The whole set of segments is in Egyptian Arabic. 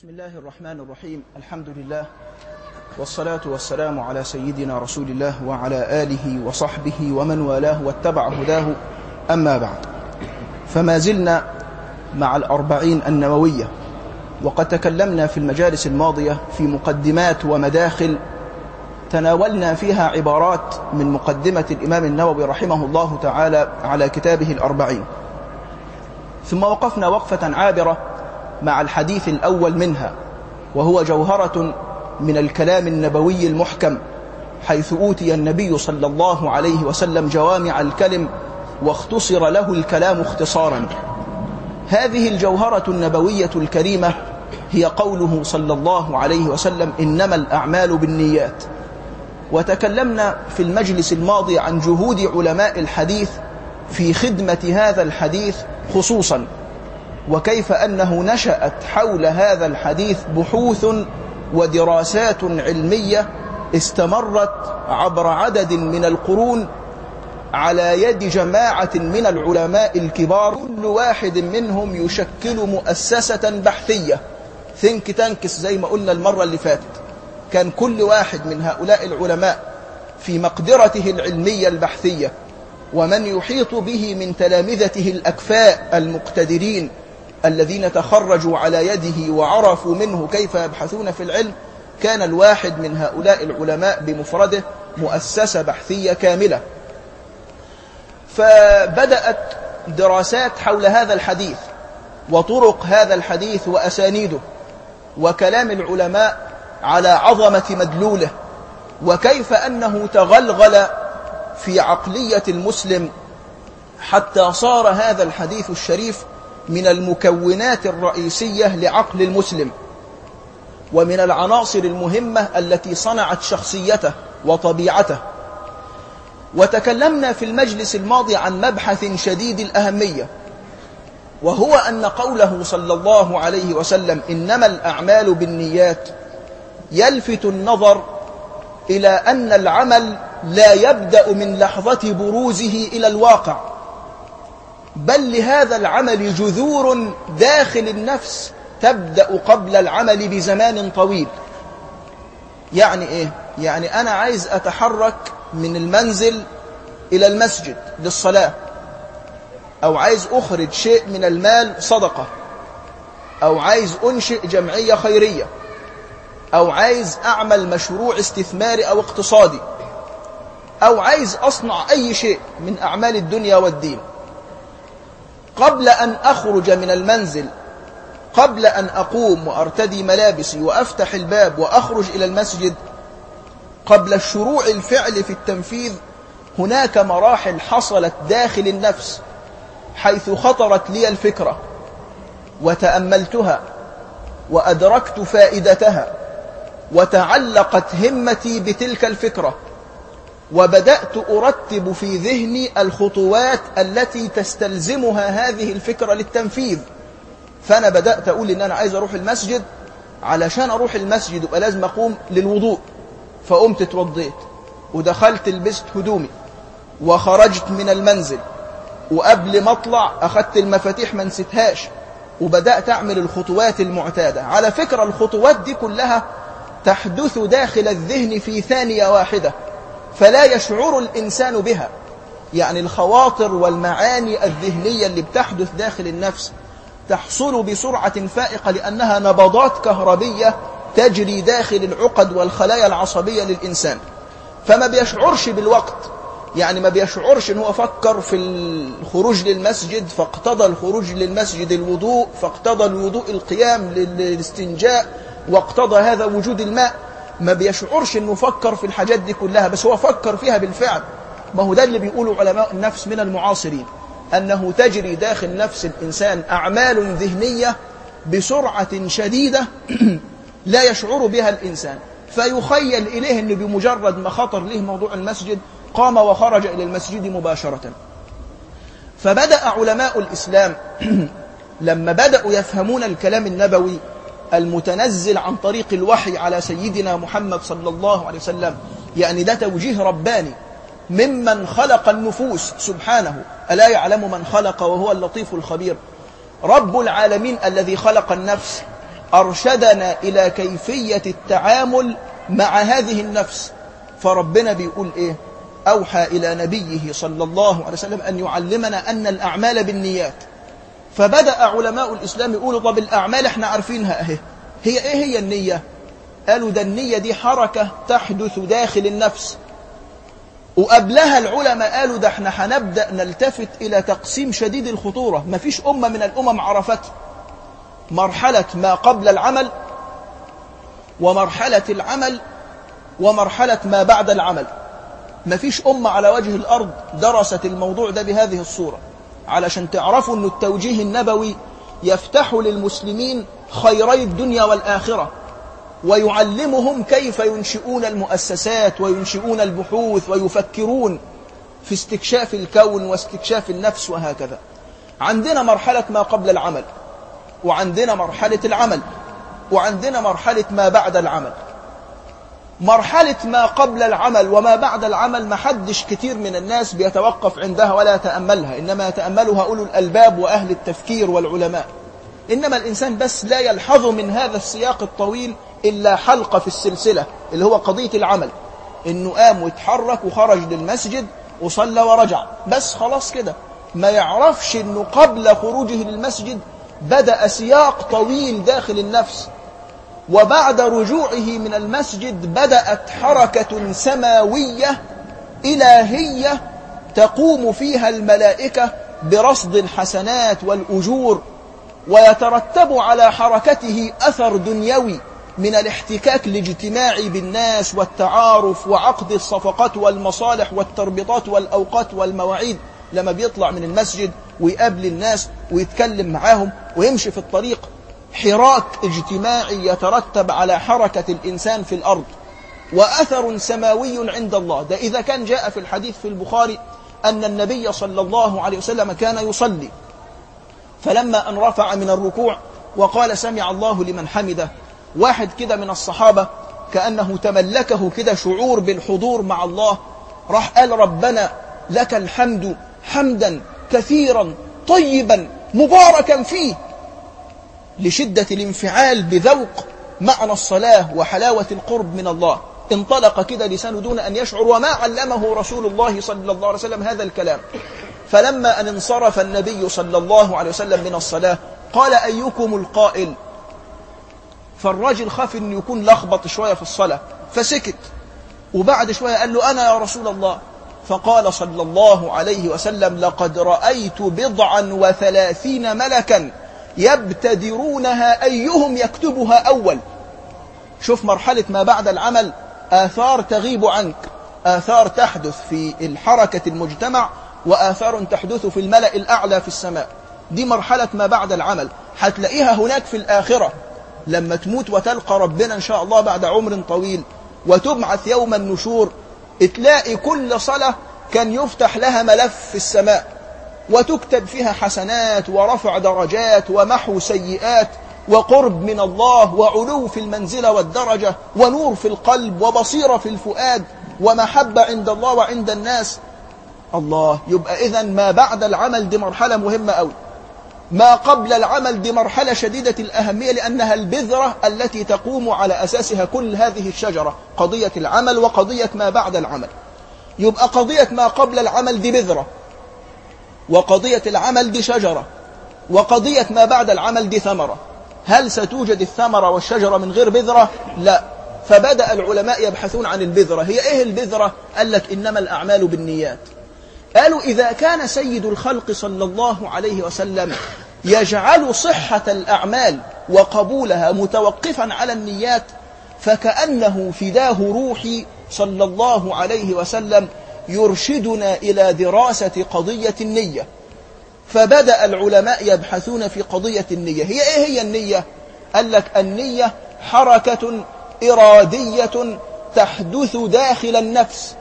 بسم الله الرحمن الرحيم الحمد لله والصلاة والسلام على سيدنا رسول الله وعلى آله وصحبه ومن والاه واتبع هداه أما بعد فما زلنا مع الأربعين النووية وقد تكلمنا في المجالس الماضية في مقدمات ومداخل تناولنا فيها عبارات من مقدمة الإمام النووي رحمه الله تعالى على كتابه الأربعين ثم وقفنا وقفة عابرة مع الحديث الأول منها وهو جوهرة من الكلام النبوي المحكم حيث أوتي النبي صلى الله عليه وسلم جوامع الكلم واختصر له الكلام اختصارا هذه الجوهرة النبوية الكريمة هي قوله صلى الله عليه وسلم إنما الأعمال بالنيات وتكلمنا في المجلس الماضي عن جهود علماء الحديث في خدمة هذا الحديث خصوصا وكيف أنه نشأت حول هذا الحديث بحوث ودراسات علمية استمرت عبر عدد من القرون على يد جماعة من العلماء الكبار كل واحد منهم يشكل مؤسسة بحثية ثينك تانكس زي ما قلنا المرة اللي فاتت كان كل واحد من هؤلاء العلماء في مقدرته العلمية البحثية ومن يحيط به من تلامذته الأكفاء المقتدرين الذين تخرجوا على يده وعرفوا منه كيف يبحثون في العلم كان الواحد من هؤلاء العلماء بمفرده مؤسسة بحثية كاملة فبدأت دراسات حول هذا الحديث وطرق هذا الحديث وأسانيده وكلام العلماء على عظمة مدلوله وكيف أنه تغلغل في عقلية المسلم حتى صار هذا الحديث الشريف من المكونات الرئيسية لعقل المسلم ومن العناصر المهمة التي صنعت شخصيته وطبيعته وتكلمنا في المجلس الماضي عن مبحث شديد الأهمية وهو أن قوله صلى الله عليه وسلم إنما الأعمال بالنيات يلفت النظر إلى أن العمل لا يبدأ من لحظة بروزه إلى الواقع بل لهذا العمل جذور داخل النفس تبدأ قبل العمل بزمان طويل يعني إيه؟ يعني أنا عايز أتحرك من المنزل إلى المسجد للصلاة أو عايز أخرج شيء من المال صدقة أو عايز أنشئ جمعية خيرية أو عايز أعمل مشروع استثماري أو اقتصادي أو عايز أصنع أي شيء من أعمال الدنيا والدين قبل أن أخرج من المنزل قبل أن أقوم وأرتدي ملابسي وأفتح الباب وأخرج إلى المسجد قبل الشروع الفعل في التنفيذ هناك مراحل حصلت داخل النفس حيث خطرت لي الفكرة وتأملتها وأدركت فائدتها وتعلقت همتي بتلك الفكرة وبدأت أرتب في ذهني الخطوات التي تستلزمها هذه الفكرة للتنفيذ فأنا بدأت أقول إن أنا عايز أروح المسجد علشان أروح المسجد يبقى لازم أقوم للوضوء فقمت اتوضيت ودخلت لبست هدومي وخرجت من المنزل وقبل ما اطلع أخذت المفاتيح ما نسيتهاش وبدأت أعمل الخطوات المعتادة على فكرة الخطوات دي كلها تحدث داخل الذهن في ثانية واحدة فلا يشعر الإنسان بها يعني الخواطر والمعاني الذهنية اللي بتحدث داخل النفس تحصل بسرعة فائقة لأنها نبضات كهربية تجري داخل العقد والخلايا العصبية للإنسان فما بيشعرش بالوقت يعني ما بيشعرش ان هو فكر في الخروج للمسجد فاقتضى الخروج للمسجد الوضوء فاقتضى الوضوء القيام للاستنجاء واقتضى هذا وجود الماء ما بيشعرش انه فكر في الحاجات دي كلها بس هو فكر فيها بالفعل ما هو ده اللي بيقوله علماء النفس من المعاصرين أنه تجري داخل نفس الإنسان أعمال ذهنية بسرعة شديدة لا يشعر بها الإنسان فيخيل إليه أنه بمجرد ما خطر له موضوع المسجد قام وخرج إلى المسجد مباشرة فبدأ علماء الإسلام لما بدأوا يفهمون الكلام النبوي المتنزل عن طريق الوحي على سيدنا محمد صلى الله عليه وسلم يعني ده توجيه رباني ممن خلق النفوس سبحانه ألا يعلم من خلق وهو اللطيف الخبير رب العالمين الذي خلق النفس أرشدنا إلى كيفية التعامل مع هذه النفس فربنا بيقول إيه أوحى إلى نبيه صلى الله عليه وسلم أن يعلمنا أن الأعمال بالنيات فبدأ علماء الإسلام يقولوا طب الأعمال احنا عارفينها أهي هي إيه هي النية قالوا ده النية دي حركة تحدث داخل النفس وقبلها العلماء قالوا ده احنا هنبدأ نلتفت إلى تقسيم شديد الخطورة مفيش أمة من الأمم عرفته مرحلة ما قبل العمل ومرحلة العمل ومرحلة ما بعد العمل مفيش أمة على وجه الأرض درست الموضوع ده بهذه الصورة علشان تعرفوا أن التوجيه النبوي يفتح للمسلمين خيري الدنيا والآخرة ويعلمهم كيف ينشئون المؤسسات وينشئون البحوث ويفكرون في استكشاف الكون واستكشاف النفس وهكذا عندنا مرحلة ما قبل العمل وعندنا مرحلة العمل وعندنا مرحلة ما بعد العمل مرحلة ما قبل العمل وما بعد العمل ما حدش كتير من الناس بيتوقف عندها ولا يتأملها إنما يتأملها أولو الألباب وأهل التفكير والعلماء إنما الإنسان بس لا يلحظ من هذا السياق الطويل إلا حلقة في السلسلة اللي هو قضية العمل إنه قام واتحرك وخرج للمسجد وصلى ورجع بس خلاص كده ما يعرفش إنه قبل خروجه للمسجد بدأ سياق طويل داخل النفس وبعد رجوعه من المسجد بدأت حركة سماوية إلهية تقوم فيها الملائكة برصد الحسنات والأجور ويترتب على حركته أثر دنيوي من الاحتكاك الاجتماعي بالناس والتعارف وعقد الصفقات والمصالح والتربطات والأوقات والمواعيد لما بيطلع من المسجد ويقابل الناس ويتكلم معاهم ويمشي في الطريق حراك اجتماعي يترتب على حركة الإنسان في الأرض وأثر سماوي عند الله ده إذا كان جاء في الحديث في البخاري أن النبي صلى الله عليه وسلم كان يصلي فلما أن رفع من الركوع وقال سمع الله لمن حمده واحد كده من الصحابة كأنه تملكه كده شعور بالحضور مع الله راح قال ربنا لك الحمد حمدا كثيرا طيبا مباركا فيه لشدة الانفعال بذوق معنى الصلاة وحلاوة القرب من الله انطلق كده لسانه دون أن يشعر وما علمه رسول الله صلى الله عليه وسلم هذا الكلام فلما أن انصرف النبي صلى الله عليه وسلم من الصلاة قال أيكم القائل فالراجل خاف أن يكون لخبط شوية في الصلاة فسكت وبعد شوية قال له أنا يا رسول الله فقال صلى الله عليه وسلم لقد رأيت بضعا وثلاثين ملكا يبتدرونها أيهم يكتبها أول شوف مرحلة ما بعد العمل آثار تغيب عنك آثار تحدث في الحركة المجتمع وآثار تحدث في الملأ الأعلى في السماء دي مرحلة ما بعد العمل هتلاقيها هناك في الآخرة لما تموت وتلقى ربنا إن شاء الله بعد عمر طويل وتبعث يوم النشور تلاقي كل صلاة كان يفتح لها ملف في السماء وتكتب فيها حسنات ورفع درجات ومحو سيئات وقرب من الله وعلو في المنزلة والدرجة ونور في القلب وبصيرة في الفؤاد ومحبة عند الله وعند الناس الله يبقى إذا ما بعد العمل دي مرحلة مهمة أوي ما قبل العمل دي مرحلة شديدة الأهمية لأنها البذرة التي تقوم على أساسها كل هذه الشجرة قضية العمل وقضية ما بعد العمل يبقى قضية ما قبل العمل دي بذرة وقضية العمل دي شجرة وقضية ما بعد العمل دي ثمرة هل ستوجد الثمرة والشجرة من غير بذرة؟ لا فبدأ العلماء يبحثون عن البذرة هي إيه البذرة؟ قال لك إنما الأعمال بالنيات قالوا إذا كان سيد الخلق صلى الله عليه وسلم يجعل صحة الأعمال وقبولها متوقفا على النيات فكأنه فداه روحي صلى الله عليه وسلم يرشدنا إلى دراسة قضية النية فبدأ العلماء يبحثون في قضية النية هي إيه هي النية؟ قال لك النية حركة إرادية تحدث داخل النفس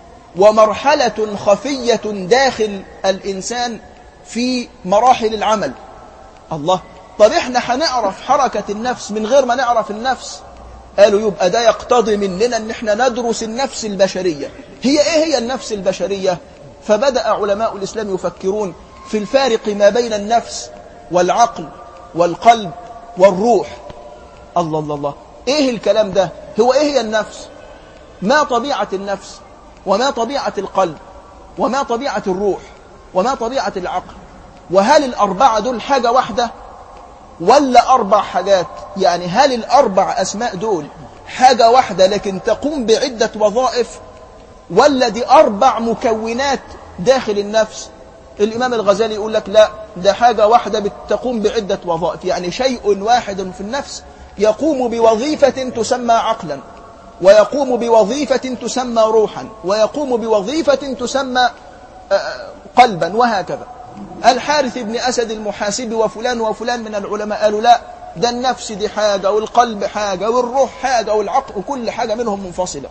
ومرحلة خفية داخل الإنسان في مراحل العمل الله طب احنا هنعرف حركة النفس من غير ما نعرف النفس قالوا يبقى ده يقتضي مننا ان احنا ندرس النفس البشرية هي ايه هي النفس البشرية فبدأ علماء الإسلام يفكرون في الفارق ما بين النفس والعقل والقلب والروح الله الله الله إيه الكلام ده هو إيه هي النفس ما طبيعة النفس وما طبيعة القلب وما طبيعة الروح وما طبيعة العقل وهل الأربعة دول حاجة واحدة ولا أربع حاجات يعني هل الأربع أسماء دول حاجة واحدة لكن تقوم بعدة وظائف ولا دي أربع مكونات داخل النفس الإمام الغزالي يقول لك لا ده حاجة واحدة بتقوم بعدة وظائف يعني شيء واحد في النفس يقوم بوظيفة تسمى عقلا ويقوم بوظيفة تسمى روحا ويقوم بوظيفة تسمى قلبا وهكذا الحارث بن أسد المحاسب وفلان وفلان من العلماء قالوا لا ده النفس دي حاجة والقلب حاجة والروح حاجة والعقل وكل حاجة منهم منفصلة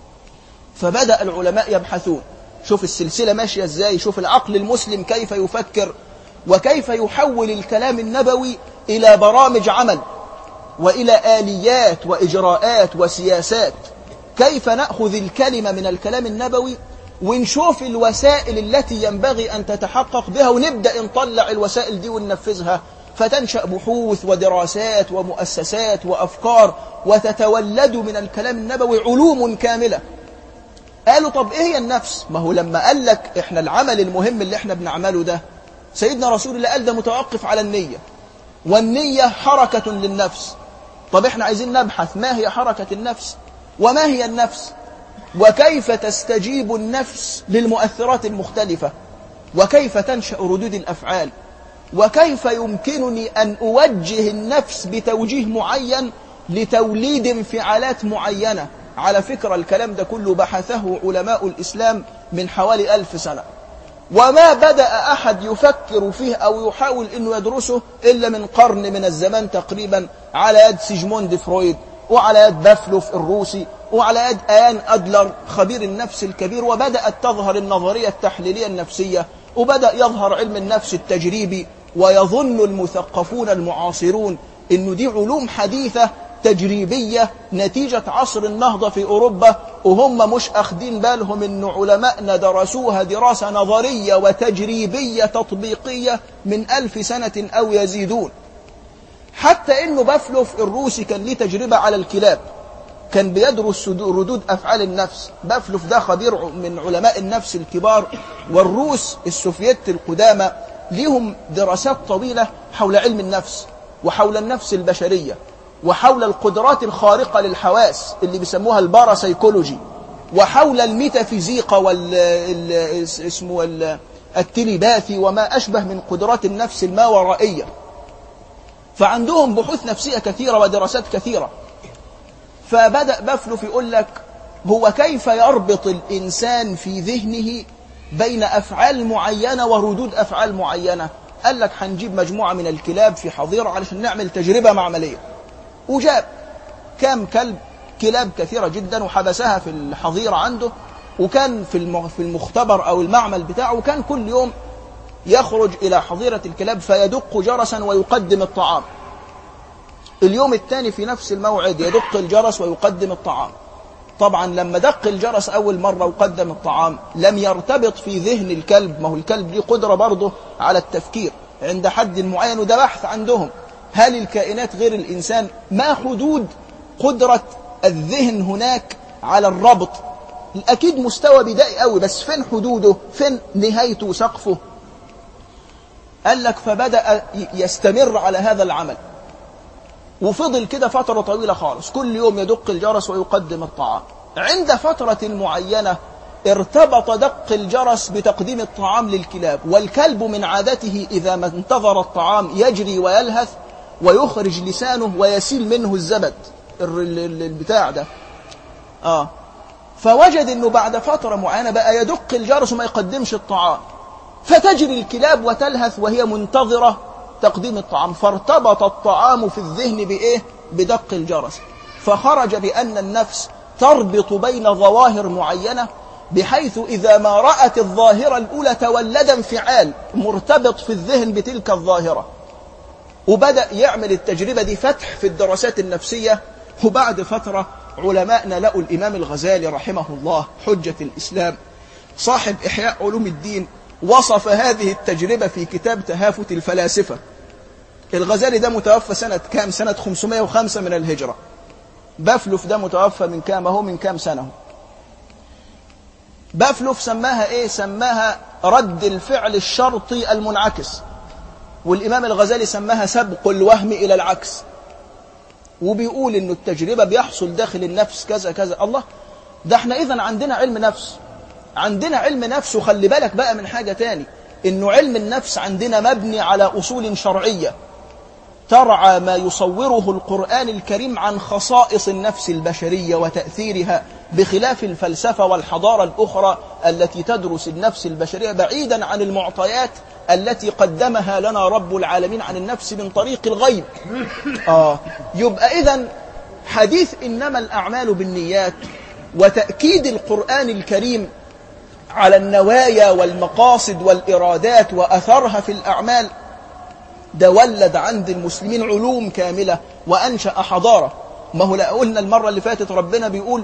فبدأ العلماء يبحثون شوف السلسلة ماشية ازاي شوف العقل المسلم كيف يفكر وكيف يحول الكلام النبوي إلى برامج عمل وإلى آليات وإجراءات وسياسات كيف نأخذ الكلمة من الكلام النبوي ونشوف الوسائل التي ينبغي أن تتحقق بها ونبدأ نطلع الوسائل دي وننفذها فتنشأ بحوث ودراسات ومؤسسات وأفكار وتتولد من الكلام النبوي علوم كاملة قالوا طب إيه هي النفس ما هو لما قال لك إحنا العمل المهم اللي إحنا بنعمله ده سيدنا رسول الله قال ده متوقف على النية والنية حركة للنفس طب إحنا عايزين نبحث ما هي حركة النفس وما هي النفس وكيف تستجيب النفس للمؤثرات المختلفة وكيف تنشأ ردود الأفعال وكيف يمكنني أن أوجه النفس بتوجيه معين لتوليد انفعالات معينة على فكرة الكلام ده كله بحثه علماء الإسلام من حوالي ألف سنة وما بدأ أحد يفكر فيه أو يحاول أنه يدرسه إلا من قرن من الزمان تقريبا على يد سيجموند فرويد وعلى يد بافلوف الروسي وعلى يد آيان أدلر خبير النفس الكبير وبدأت تظهر النظرية التحليلية النفسية وبدأ يظهر علم النفس التجريبي ويظن المثقفون المعاصرون أنه دي علوم حديثة تجريبية نتيجة عصر النهضة في أوروبا وهم مش أخدين بالهم أن علماءنا درسوها دراسة نظرية وتجريبية تطبيقية من ألف سنة أو يزيدون حتى أنه بافلوف الروسي كان ليه تجربة على الكلاب كان بيدرس ردود أفعال النفس بافلوف ده خبير من علماء النفس الكبار والروس السوفيت القدامى ليهم دراسات طويلة حول علم النفس وحول النفس البشرية وحول القدرات الخارقة للحواس اللي بيسموها الباراسيكولوجي وحول الميتافيزيقا وال اسمه التليباثي وما أشبه من قدرات النفس الماورائية فعندهم بحوث نفسية كثيرة ودراسات كثيرة فبدأ بافلوف يقول لك هو كيف يربط الإنسان في ذهنه بين أفعال معينة وردود أفعال معينة قال لك هنجيب مجموعة من الكلاب في حظيرة علشان نعمل تجربة معملية وجاب كام كلب كلاب كثيرة جدا وحبسها في الحظيرة عنده وكان في في المختبر أو المعمل بتاعه وكان كل يوم يخرج إلى حظيرة الكلاب فيدق جرسا ويقدم الطعام اليوم الثاني في نفس الموعد يدق الجرس ويقدم الطعام طبعا لما دق الجرس أول مرة وقدم الطعام لم يرتبط في ذهن الكلب ما هو الكلب ليه قدرة برضه على التفكير عند حد معين وده بحث عندهم هل الكائنات غير الإنسان ما حدود قدرة الذهن هناك على الربط أكيد مستوى بدائي قوي بس فين حدوده فين نهايته وسقفه قال لك فبدأ يستمر على هذا العمل وفضل كده فترة طويلة خالص كل يوم يدق الجرس ويقدم الطعام عند فترة معينة ارتبط دق الجرس بتقديم الطعام للكلاب والكلب من عادته إذا ما انتظر الطعام يجري ويلهث ويخرج لسانه ويسيل منه الزبد البتاع ده آه فوجد أنه بعد فترة معينة بقى يدق الجرس وما يقدمش الطعام فتجري الكلاب وتلهث وهي منتظرة تقديم الطعام فارتبط الطعام في الذهن بإيه؟ بدق الجرس فخرج بأن النفس تربط بين ظواهر معينة بحيث إذا ما رأت الظاهرة الأولى تولد انفعال مرتبط في الذهن بتلك الظاهرة وبدأ يعمل التجربة دي فتح في الدراسات النفسية وبعد فترة علماءنا لقوا الإمام الغزالي رحمه الله حجة الإسلام صاحب إحياء علوم الدين وصف هذه التجربة في كتاب تهافت الفلاسفة الغزالي ده متوفى سنة كام سنة 505 من الهجرة بافلوف ده متوفى من كام اهو من كام سنة بافلوف سماها ايه سماها رد الفعل الشرطي المنعكس والإمام الغزالي سماها سبق الوهم إلى العكس وبيقول إنه التجربة بيحصل داخل النفس كذا كذا الله ده احنا إذا عندنا علم نفس عندنا علم نفس وخلي بالك بقى من حاجة تاني إنه علم النفس عندنا مبني على أصول شرعية ترعى ما يصوره القرآن الكريم عن خصائص النفس البشرية وتأثيرها بخلاف الفلسفة والحضارة الأخرى التي تدرس النفس البشرية بعيدا عن المعطيات التي قدمها لنا رب العالمين عن النفس من طريق الغيب آه يبقى إذا حديث إنما الأعمال بالنيات وتأكيد القرآن الكريم على النوايا والمقاصد والإرادات وأثرها في الأعمال ده ولد عند المسلمين علوم كاملة وأنشأ حضارة ما هو لا قلنا المرة اللي فاتت ربنا بيقول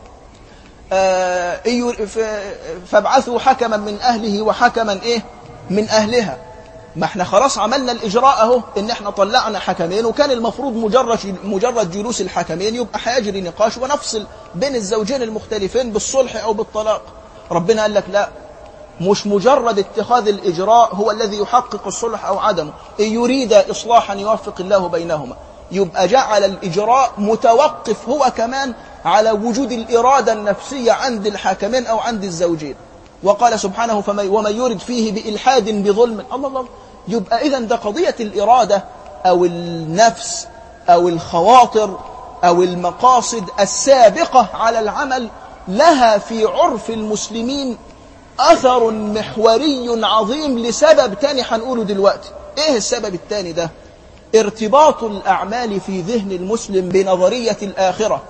آه فابعثوا حكما من أهله وحكما إيه من أهلها ما احنا خلاص عملنا الإجراء اهو ان احنا طلعنا حكمين وكان المفروض مجرد مجرد جلوس الحكمين يبقى هيجري نقاش ونفصل بين الزوجين المختلفين بالصلح أو بالطلاق ربنا قال لك لا مش مجرد اتخاذ الإجراء هو الذي يحقق الصلح أو عدمه إن يريد إصلاحا يوفق الله بينهما يبقى جعل الإجراء متوقف هو كمان على وجود الإرادة النفسية عند الحاكمين أو عند الزوجين وقال سبحانه فمن ومن يرد فيه بإلحاد بظلم الله الله يبقى إذا ده قضية الإرادة أو النفس أو الخواطر أو المقاصد السابقة على العمل لها في عرف المسلمين أثر محوري عظيم لسبب تاني هنقوله دلوقتي إيه السبب التاني ده ارتباط الأعمال في ذهن المسلم بنظرية الآخرة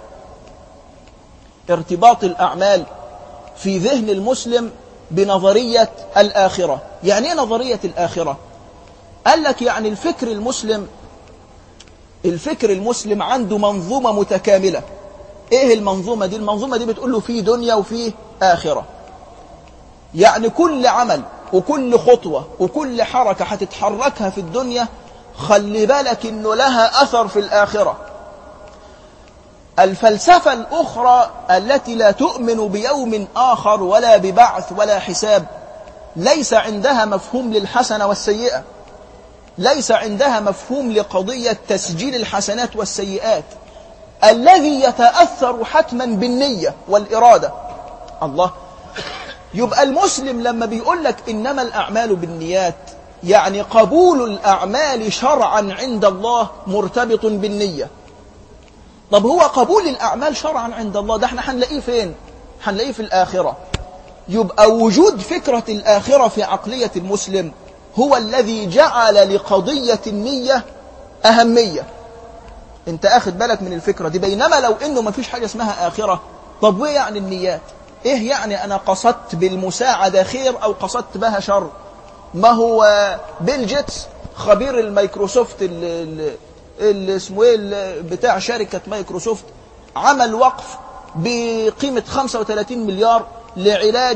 ارتباط الأعمال في ذهن المسلم بنظرية الآخرة يعني ايه نظرية الآخرة قال لك يعني الفكر المسلم الفكر المسلم عنده منظومة متكاملة ايه المنظومة دي المنظومة دي بتقول له في دنيا وفي آخرة يعني كل عمل وكل خطوة وكل حركة هتتحركها في الدنيا خلي بالك انه لها أثر في الآخرة الفلسفة الأخرى التي لا تؤمن بيوم آخر ولا ببعث ولا حساب ليس عندها مفهوم للحسنة والسيئة ليس عندها مفهوم لقضية تسجيل الحسنات والسيئات الذي يتأثر حتما بالنية والإرادة الله يبقى المسلم لما بيقول لك إنما الأعمال بالنيات يعني قبول الأعمال شرعا عند الله مرتبط بالنية طب هو قبول الأعمال شرعا عند الله ده احنا هنلاقيه فين هنلاقيه في الآخرة يبقى وجود فكرة الآخرة في عقلية المسلم هو الذي جعل لقضية النية أهمية انت اخد بالك من الفكرة دي بينما لو انه ما فيش حاجة اسمها آخرة طب وايه يعني النيات ايه يعني انا قصدت بالمساعدة خير او قصدت بها شر ما هو بيل جيتس خبير المايكروسوفت اللي, اللي اسمه ايه بتاع شركة مايكروسوفت عمل وقف بقيمة 35 مليار لعلاج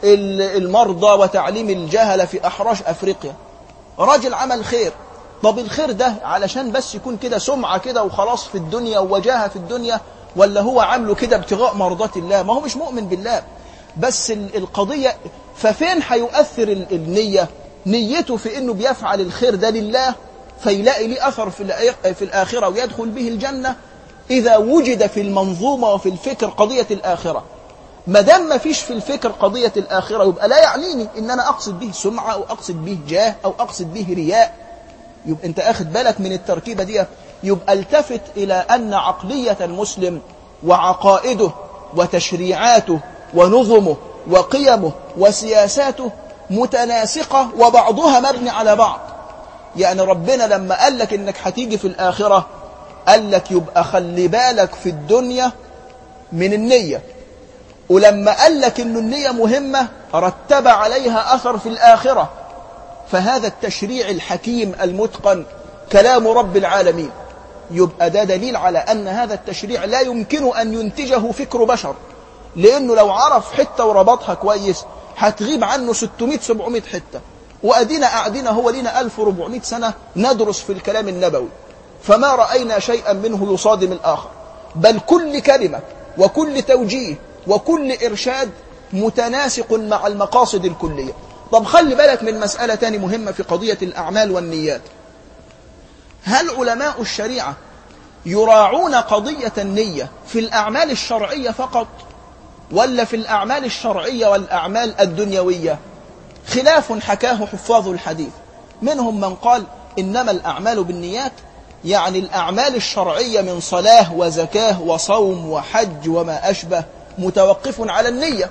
المرضى وتعليم الجهلة في أحراش أفريقيا راجل عمل خير طب الخير ده علشان بس يكون كده سمعة كده وخلاص في الدنيا ووجاهة في الدنيا ولا هو عامله كده ابتغاء مرضات الله ما هو مش مؤمن بالله بس القضية ففين هيؤثر النية نيته في انه بيفعل الخير ده لله فيلاقي ليه أثر في, في الآخرة ويدخل به الجنة إذا وجد في المنظومة وفي الفكر قضية الآخرة ما دام ما فيش في الفكر قضية الآخرة يبقى لا يعنيني إن أنا أقصد به سمعة أو أقصد به جاه أو أقصد به رياء يبقى أنت أخذ بالك من التركيبة دي يبقى التفت إلى أن عقلية المسلم وعقائده وتشريعاته ونظمه وقيمه وسياساته متناسقة وبعضها مبني على بعض يعني ربنا لما قال لك إنك هتيجي في الآخرة قال لك يبقى خلي بالك في الدنيا من النية ولما قال لك إن النية مهمة رتب عليها أثر في الآخرة فهذا التشريع الحكيم المتقن كلام رب العالمين يبقى ده دليل على أن هذا التشريع لا يمكن أن ينتجه فكر بشر لأنه لو عرف حتة وربطها كويس هتغيب عنه 600-700 حتة وأدينا قاعدين هو لنا 1400 سنة ندرس في الكلام النبوي فما رأينا شيئا منه يصادم الآخر بل كل كلمة وكل توجيه وكل إرشاد متناسق مع المقاصد الكلية طب خلي بالك من مسألة تاني مهمة في قضية الأعمال والنيات هل علماء الشريعة يراعون قضية النية في الأعمال الشرعية فقط ولا في الأعمال الشرعية والأعمال الدنيوية خلاف حكاه حفاظ الحديث منهم من قال إنما الأعمال بالنيات يعني الأعمال الشرعية من صلاة وزكاة وصوم وحج وما أشبه متوقف على النية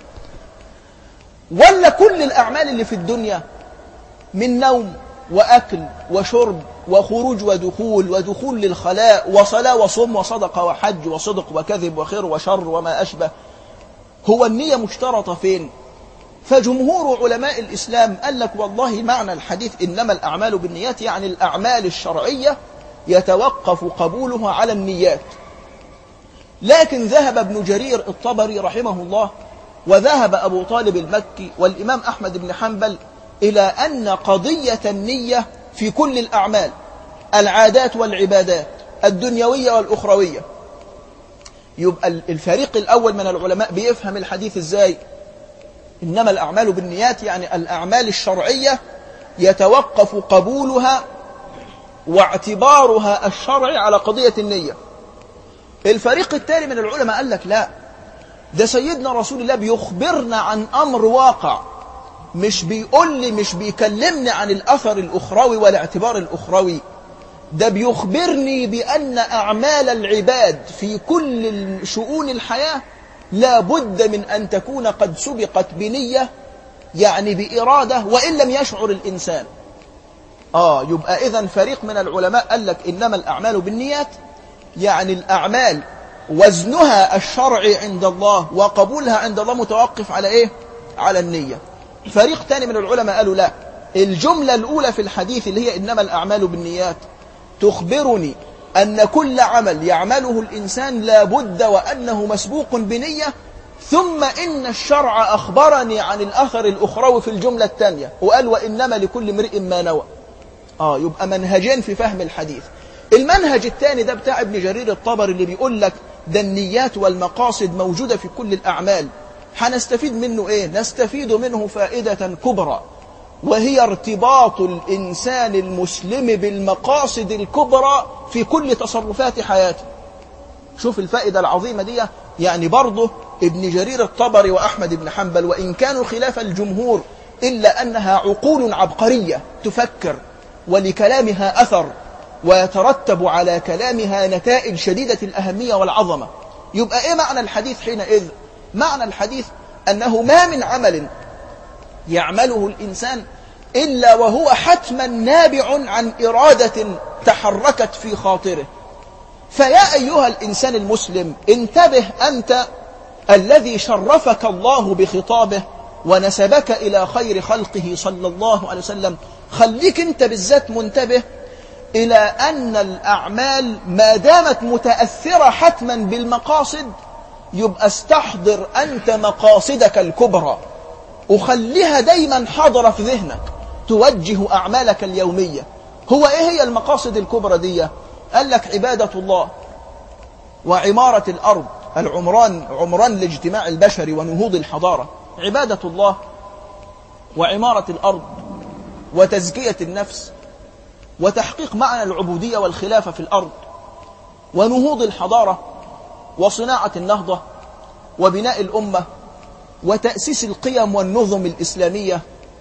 ولا كل الأعمال اللي في الدنيا من نوم وأكل وشرب وخروج ودخول ودخول للخلاء وصلاة وصوم وصدقة وحج وصدق وكذب وخير وشر وما أشبه هو النية مشترطة فين فجمهور علماء الإسلام قال لك والله معنى الحديث إنما الأعمال بالنيات يعني الأعمال الشرعية يتوقف قبولها على النيات لكن ذهب ابن جرير الطبري رحمه الله وذهب أبو طالب المكي والإمام أحمد بن حنبل إلى أن قضية النية في كل الأعمال العادات والعبادات الدنيوية والأخروية يبقى الفريق الأول من العلماء بيفهم الحديث إزاي إنما الأعمال بالنيات يعني الأعمال الشرعية يتوقف قبولها واعتبارها الشرعي على قضية النية الفريق الثاني من العلماء قال لك لا ده سيدنا رسول الله بيخبرنا عن أمر واقع مش بيقول لي مش بيكلمني عن الأثر الأخروي والاعتبار الأخروي ده بيخبرني بأن أعمال العباد في كل شؤون الحياة لا بد من أن تكون قد سبقت بنية يعني بإرادة وإن لم يشعر الإنسان آه يبقى إذا فريق من العلماء قال لك إنما الأعمال بالنيات يعني الأعمال وزنها الشرعي عند الله وقبولها عند الله متوقف على إيه؟ على النية فريق تاني من العلماء قالوا لا الجملة الأولى في الحديث اللي هي إنما الأعمال بالنيات تخبرني أن كل عمل يعمله الإنسان لا بد وأنه مسبوق بنية ثم إن الشرع أخبرني عن الأثر الأخروي في الجملة الثانية وقال وإنما لكل امرئ ما نوى آه يبقى منهجين في فهم الحديث المنهج الثاني ده بتاع ابن جرير الطبري اللي بيقول لك ده النيات والمقاصد موجودة في كل الأعمال هنستفيد منه إيه؟ نستفيد منه فائدة كبرى وهي ارتباط الإنسان المسلم بالمقاصد الكبرى في كل تصرفات حياته شوف الفائدة العظيمة دي يعني برضه ابن جرير الطبري وأحمد بن حنبل وإن كانوا خلاف الجمهور إلا أنها عقول عبقرية تفكر ولكلامها أثر ويترتب على كلامها نتائج شديدة الأهمية والعظمة يبقى إيه معنى الحديث حينئذ معنى الحديث أنه ما من عمل يعمله الإنسان إلا وهو حتما نابع عن إرادة تحركت في خاطره فيا أيها الإنسان المسلم انتبه أنت الذي شرفك الله بخطابه ونسبك إلى خير خلقه صلى الله عليه وسلم خليك أنت بالذات منتبه إلى أن الأعمال ما دامت متأثرة حتما بالمقاصد يبقى استحضر أنت مقاصدك الكبرى وخليها دايما حاضرة في ذهنك توجه أعمالك اليومية هو إيه هي المقاصد الكبرى دي قال لك عبادة الله وعمارة الأرض العمران عمران الاجتماع البشري ونهوض الحضارة عبادة الله وعمارة الأرض وتزكية النفس وتحقيق معنى العبودية والخلافة في الأرض ونهوض الحضارة وصناعة النهضة وبناء الأمة وتأسيس القيم والنظم الإسلامية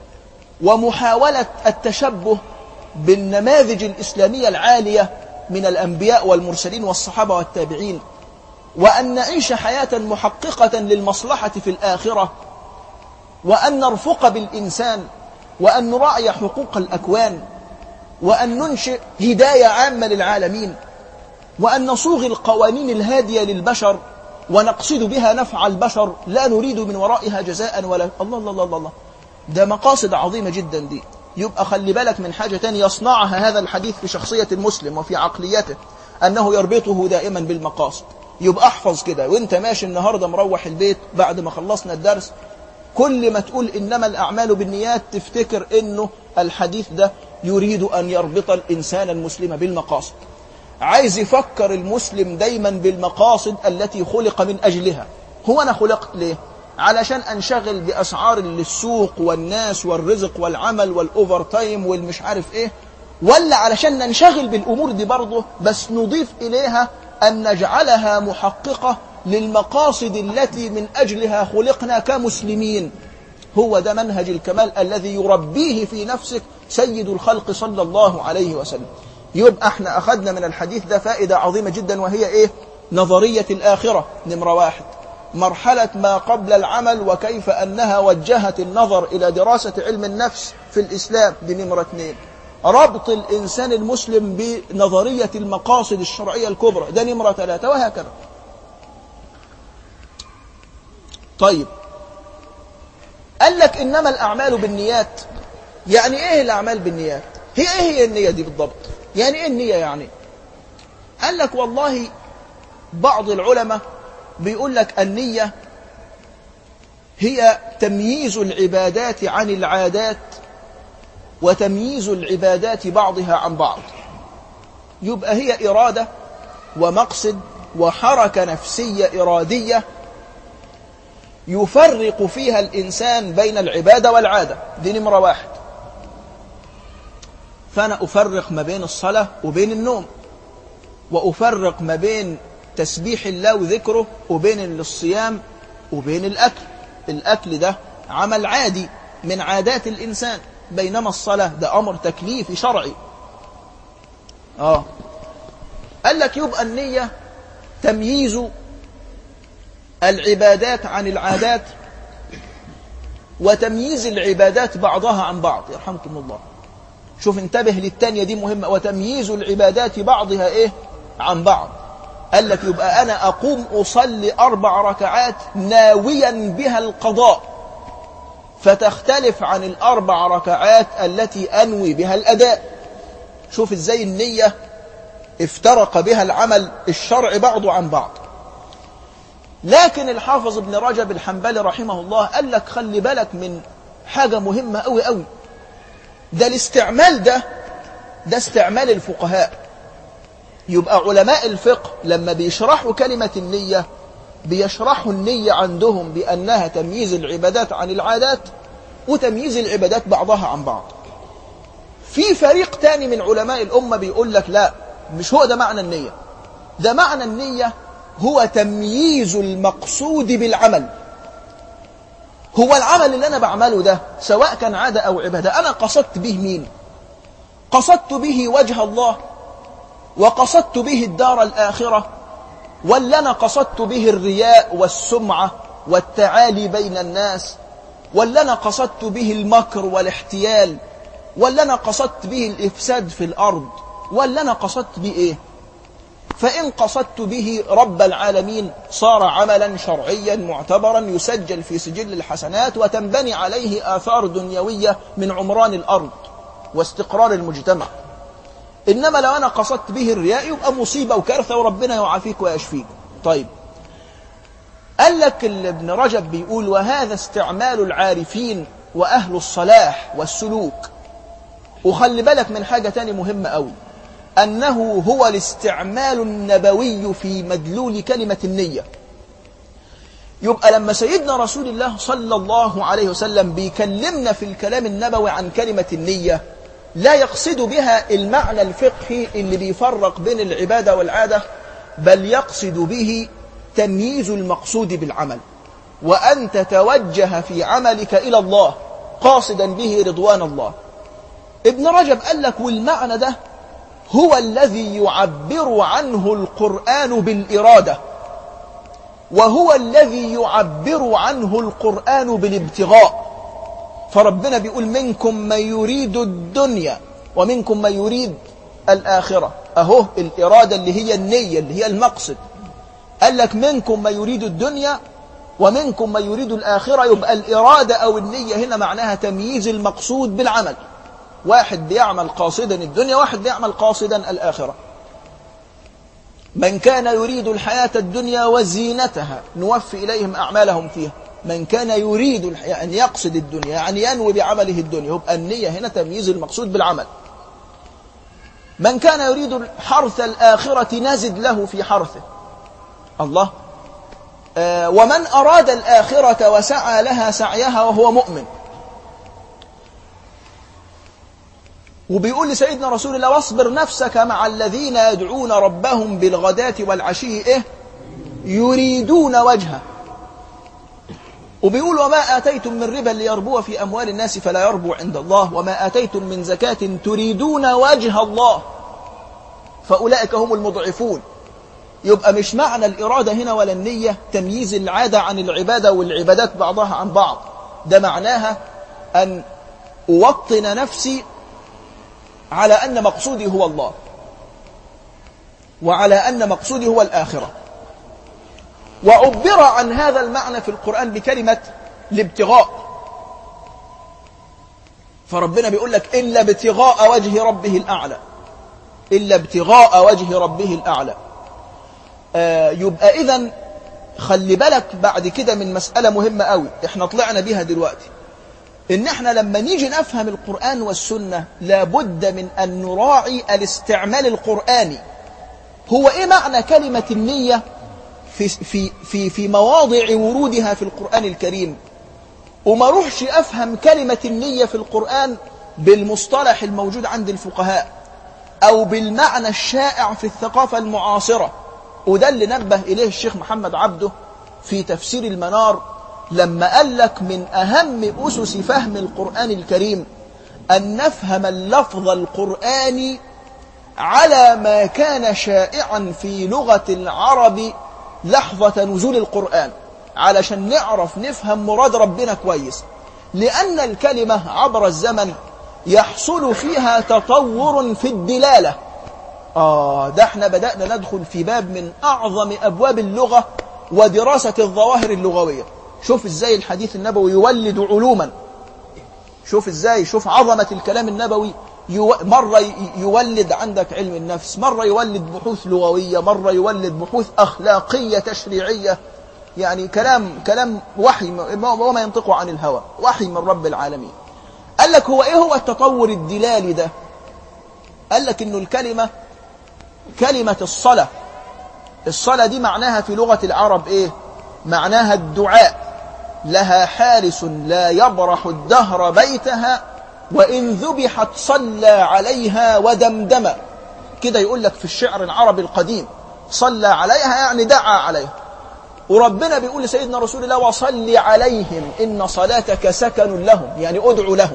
ومحاولة التشبه بالنماذج الإسلامية العالية من الأنبياء والمرسلين والصحابة والتابعين وأن نعيش حياة محققة للمصلحة في الآخرة وأن نرفق بالإنسان وأن نراعي حقوق الأكوان وأن ننشئ هداية عامة للعالمين وأن نصوغ القوانين الهادية للبشر ونقصد بها نفع البشر لا نريد من ورائها جزاء ولا الله الله الله الله ده مقاصد عظيمة جدا دي يبقى خلي بالك من حاجة تانية يصنعها هذا الحديث في شخصية المسلم وفي عقليته أنه يربطه دائما بالمقاصد يبقى احفظ كده وانت ماشي النهاردة مروح البيت بعد ما خلصنا الدرس كل ما تقول إنما الأعمال بالنيات تفتكر إنه الحديث ده يريد أن يربط الإنسان المسلم بالمقاصد عايز يفكر المسلم دايما بالمقاصد التي خلق من أجلها هو أنا خلقت ليه؟ علشان أنشغل بأسعار للسوق والناس والرزق والعمل والأوفر تايم والمش عارف إيه ولا علشان ننشغل بالأمور دي برضه بس نضيف إليها أن نجعلها محققة للمقاصد التي من أجلها خلقنا كمسلمين هو ده منهج الكمال الذي يربيه في نفسك سيد الخلق صلى الله عليه وسلم يبقى احنا أخذنا من الحديث ده فائدة عظيمة جدا وهي إيه نظرية الآخرة نمرة واحد مرحلة ما قبل العمل وكيف أنها وجهت النظر إلى دراسة علم النفس في الإسلام دي نمرة اثنين ربط الإنسان المسلم بنظرية المقاصد الشرعية الكبرى ده نمرة ثلاثة وهكذا طيب قال لك إنما الأعمال بالنيات يعني إيه الأعمال بالنيات هي إيه هي النية دي بالضبط يعني إيه النية يعني قال لك والله بعض العلماء بيقول لك النية هي تمييز العبادات عن العادات وتمييز العبادات بعضها عن بعض يبقى هي إرادة ومقصد وحركة نفسية إرادية يفرق فيها الإنسان بين العبادة والعادة دي نمرة واحد فأنا أفرق ما بين الصلاة وبين النوم وأفرق ما بين تسبيح الله وذكره وبين الصيام وبين الأكل الأكل ده عمل عادي من عادات الإنسان بينما الصلاة ده أمر تكليفي شرعي آه قال لك يبقى النية تمييز العبادات عن العادات وتمييز العبادات بعضها عن بعض يرحمكم الله شوف انتبه للتانية دي مهمة وتمييز العبادات بعضها ايه عن بعض قال لك يبقى أنا أقوم أصلي أربع ركعات ناويا بها القضاء فتختلف عن الأربع ركعات التي أنوي بها الأداء شوف إزاي النية افترق بها العمل الشرع بعضه عن بعض لكن الحافظ ابن رجب الحنبلي رحمه الله قال لك خلي بالك من حاجة مهمة أوي أوي ده الاستعمال ده ده استعمال الفقهاء يبقى علماء الفقه لما بيشرحوا كلمة النية بيشرحوا النية عندهم بأنها تمييز العبادات عن العادات وتمييز العبادات بعضها عن بعض في فريق تاني من علماء الأمة بيقول لك لا مش هو ده معنى النية ده معنى النية هو تمييز المقصود بالعمل هو العمل اللي أنا بعمله ده سواء كان عادة أو عبادة أنا قصدت به مين قصدت به وجه الله وقصدت به الدار الآخرة ولا أنا قصدت به الرياء والسمعة والتعالي بين الناس ولا أنا قصدت به المكر والاحتيال ولا أنا قصدت به الإفساد في الأرض ولا أنا قصدت به إيه فإن قصدت به رب العالمين صار عملا شرعيا معتبرا يسجل في سجل الحسنات وتنبني عليه آثار دنيوية من عمران الأرض واستقرار المجتمع إنما لو أنا قصدت به الرياء يبقى مصيبة وكارثة وربنا يعافيك ويشفيك طيب قال لك ابن رجب بيقول وهذا استعمال العارفين وأهل الصلاح والسلوك وخلي بالك من حاجة تاني مهمة قوي أنه هو الاستعمال النبوي في مدلول كلمة النية يبقى لما سيدنا رسول الله صلى الله عليه وسلم بيكلمنا في الكلام النبوي عن كلمة النية لا يقصد بها المعنى الفقهي اللي بيفرق بين العبادة والعادة بل يقصد به تمييز المقصود بالعمل وأن تتوجه في عملك إلى الله قاصدا به رضوان الله ابن رجب قال لك والمعنى ده هو الذي يعبر عنه القرآن بالإرادة وهو الذي يعبر عنه القرآن بالابتغاء فربنا بيقول منكم من يريد الدنيا ومنكم من يريد الآخرة أهو الإرادة اللي هي النية اللي هي المقصد قال لك منكم من يريد الدنيا ومنكم من يريد الآخرة يبقى الإرادة أو النية هنا معناها تمييز المقصود بالعمل واحد بيعمل قاصدا الدنيا واحد بيعمل قاصدا الآخرة من كان يريد الحياة الدنيا وزينتها نوفي إليهم أعمالهم فيها من كان يريد الح- يعني يقصد الدنيا يعني ينوي بعمله الدنيا يبقى النية هنا تمييز المقصود بالعمل من كان يريد الحرث الآخرة نزد له في حرثه الله آه ومن أراد الآخرة وسعى لها سعيها وهو مؤمن وبيقول لسيدنا رسول الله واصبر نفسك مع الذين يدعون ربهم بالغداة والعشي إيه يريدون وجهه وبيقول وما آتيتم من ربا ليربو في أموال الناس فلا يربو عند الله وما آتيتم من زكاة تريدون وجه الله فأولئك هم المضعفون يبقى مش معنى الإرادة هنا ولا النية تمييز العادة عن العبادة والعبادات بعضها عن بعض ده معناها أن أوطن نفسي على أن مقصودي هو الله وعلى أن مقصودي هو الآخرة وعبر عن هذا المعنى في القرآن بكلمة الابتغاء فربنا بيقول لك إلا ابتغاء وجه ربه الأعلى إلا ابتغاء وجه ربه الأعلى آه يبقى إذن خلي بالك بعد كده من مسألة مهمة قوي احنا طلعنا بيها دلوقتي ان احنا لما نيجي نفهم القرآن والسنة لابد من ان نراعي الاستعمال القرآني هو ايه معنى كلمة النية في, في, في, في مواضع ورودها في القرآن الكريم وما روحش افهم كلمة النية في القرآن بالمصطلح الموجود عند الفقهاء او بالمعنى الشائع في الثقافة المعاصرة وده اللي نبه اليه الشيخ محمد عبده في تفسير المنار لما قال لك من أهم أسس فهم القرآن الكريم أن نفهم اللفظ القرآني على ما كان شائعا في لغة العرب لحظة نزول القرآن علشان نعرف نفهم مراد ربنا كويس لأن الكلمة عبر الزمن يحصل فيها تطور في الدلالة آه ده احنا بدأنا ندخل في باب من أعظم أبواب اللغة ودراسة الظواهر اللغوية شوف ازاي الحديث النبوي يولد علوما شوف ازاي شوف عظمة الكلام النبوي يو... مرة ي- يولد عندك علم النفس مرة يولد بحوث لغوية مرة يولد بحوث أخلاقية تشريعية يعني كلام كلام وحي ما- وما ينطق عن الهوى وحي من رب العالمين قال لك هو ايه هو التطور الدلالي ده قال لك انه الكلمة كلمة الصلاة الصلاة دي معناها في لغة العرب ايه معناها الدعاء لها حارس لا يبرح الدهر بيتها وإن ذبحت صلى عليها ودمدم كده يقول لك في الشعر العربي القديم صلى عليها يعني دعا عليها وربنا بيقول لسيدنا رسول الله وصل عليهم إن صلاتك سكن لهم يعني أدعو لهم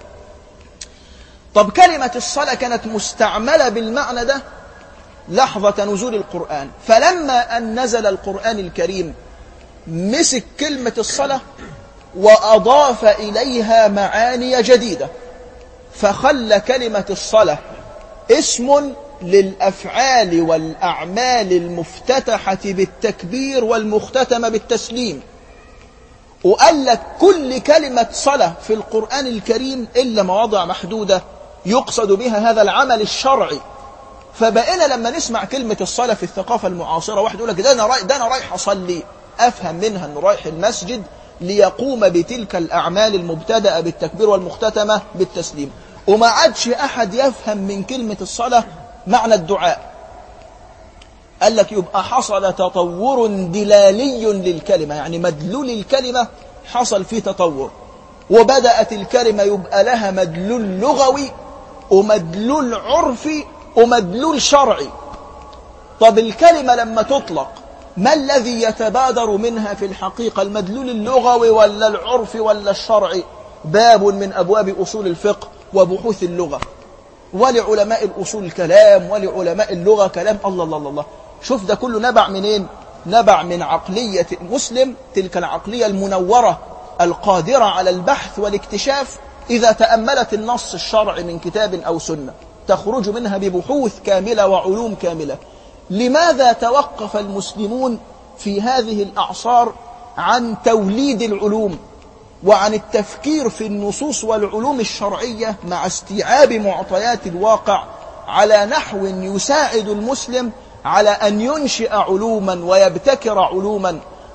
طب كلمة الصلاة كانت مستعملة بالمعنى ده لحظة نزول القرآن فلما أن نزل القرآن الكريم مسك كلمة الصلاة وأضاف إليها معاني جديدة فخلى كلمة الصلاة اسم للأفعال والأعمال المفتتحة بالتكبير والمختتمة بالتسليم وقال لك كل كلمة صلاة في القرآن الكريم إلا مواضع محدودة يقصد بها هذا العمل الشرعي فبقينا لما نسمع كلمة الصلاة في الثقافة المعاصرة واحد يقول لك ده أنا رايح ده أنا رايح أصلي أفهم منها أنه رايح المسجد ليقوم بتلك الأعمال المبتدأة بالتكبير والمختتمة بالتسليم وما عادش أحد يفهم من كلمة الصلاة معنى الدعاء قال لك يبقى حصل تطور دلالي للكلمة يعني مدلول الكلمة حصل فيه تطور وبدأت الكلمة يبقى لها مدلول لغوي ومدلول عرفي ومدلول شرعي طب الكلمة لما تطلق ما الذي يتبادر منها في الحقيقة المدلول اللغوي ولا العرفي ولا الشرعي باب من أبواب أصول الفقه وبحوث اللغة ولعلماء الأصول كلام ولعلماء اللغة كلام الله الله الله شوف ده كله نبع منين نبع من عقلية المسلم تلك العقلية المنورة القادرة على البحث والاكتشاف إذا تأملت النص الشرعي من كتاب أو سنة تخرج منها ببحوث كاملة وعلوم كاملة لماذا توقف المسلمون في هذه الأعصار عن توليد العلوم وعن التفكير في النصوص والعلوم الشرعية مع استيعاب معطيات الواقع على نحو يساعد المسلم على أن ينشئ علوما ويبتكر علوما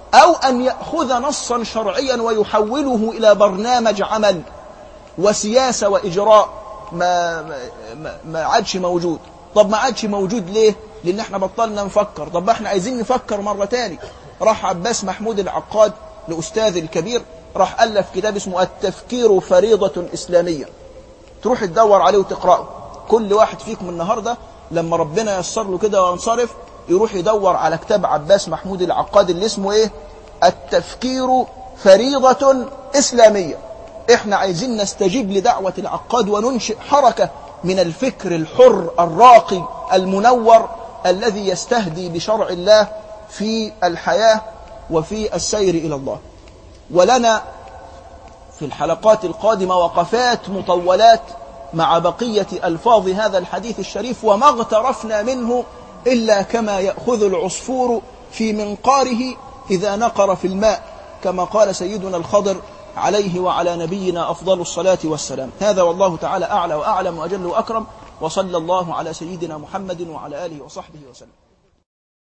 أو أن يأخذ نصا شرعيا ويحوله إلى برنامج عمل وسياسة وإجراء ما, ما, ما عادش موجود طب ما عادش موجود ليه؟ لأن احنا بطلنا نفكر طب احنا عايزين نفكر مرة تاني راح عباس محمود العقاد لأستاذ الكبير راح ألف كتاب اسمه التفكير فريضة إسلامية تروح تدور عليه وتقرأه كل واحد فيكم النهاردة لما ربنا يسر له كده وينصرف يروح يدور على كتاب عباس محمود العقاد اللي اسمه ايه التفكير فريضة إسلامية احنا عايزين نستجيب لدعوة العقاد وننشئ حركة من الفكر الحر الراقي المنور الذي يستهدي بشرع الله في الحياة وفي السير إلى الله ولنا في الحلقات القادمة وقفات مطولات مع بقية ألفاظ هذا الحديث الشريف وما اغترفنا منه إلا كما يأخذ العصفور في منقاره إذا نقر في الماء كما قال سيدنا الخضر عليه وعلى نبينا أفضل الصلاة والسلام هذا والله تعالى أعلى وأعلم وأجل وأكرم وصلى الله على سيدنا محمد وعلى آله وصحبه وسلم